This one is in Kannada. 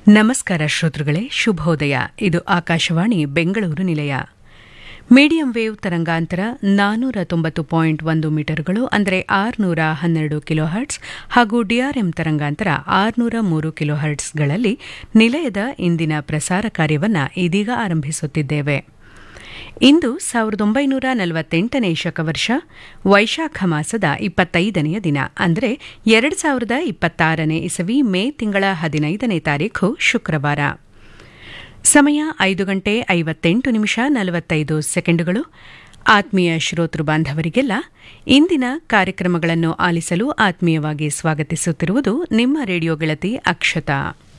ನಮಸ್ಕಾರ ಶ್ರೋತೃಗಳೇ ಶುಭೋದಯ ಇದು ಆಕಾಶವಾಣಿ ಬೆಂಗಳೂರು ನಿಲಯ ಮೀಡಿಯಂ ವೇವ್ ತರಂಗಾಂತರ ನಾನ್ನೂರ ತೊಂಬತ್ತು ಪಾಯಿಂಟ್ ಒಂದು ಮೀಟರ್ಗಳು ಅಂದರೆ ಆರುನೂರ ಹನ್ನೆರಡು ಕಿಲೋಹರ್ಟ್ಸ್ ಹಾಗೂ ಡಿಆರ್ಎಂ ತರಂಗಾಂತರ ಆರುನೂರ ಮೂರು ಕಿಲೋಹರ್ಟ್ಸ್ಗಳಲ್ಲಿ ನಿಲಯದ ಇಂದಿನ ಪ್ರಸಾರ ಕಾರ್ಯವನ್ನು ಇದೀಗ ಆರಂಭಿಸುತ್ತಿದ್ದೇವೆ ಇಂದು ಸಾವಿರದ ಒಂಬೈನೂರ ನಲವತ್ತೆಂಟನೇ ಶಕವರ್ಷ ವೈಶಾಖ ಮಾಸದ ಇಪ್ಪತ್ತೈದನೆಯ ದಿನ ಅಂದರೆ ಎರಡು ಸಾವಿರದ ಇಪ್ಪತ್ತಾರನೇ ಇಸವಿ ಮೇ ತಿಂಗಳ ಹದಿನೈದನೇ ತಾರೀಖು ಶುಕ್ರವಾರ ಸಮಯ ಐದು ಗಂಟೆ ಐವತ್ತೆಂಟು ನಿಮಿಷ ನಲವತ್ತೈದು ಸೆಕೆಂಡುಗಳು ಆತ್ಮೀಯ ಶ್ರೋತೃ ಬಾಂಧವರಿಗೆಲ್ಲ ಇಂದಿನ ಕಾರ್ಯಕ್ರಮಗಳನ್ನು ಆಲಿಸಲು ಆತ್ಮೀಯವಾಗಿ ಸ್ವಾಗತಿಸುತ್ತಿರುವುದು ನಿಮ್ಮ ರೇಡಿಯೋ ಗೆಳತಿ ಅಕ್ಷತಾ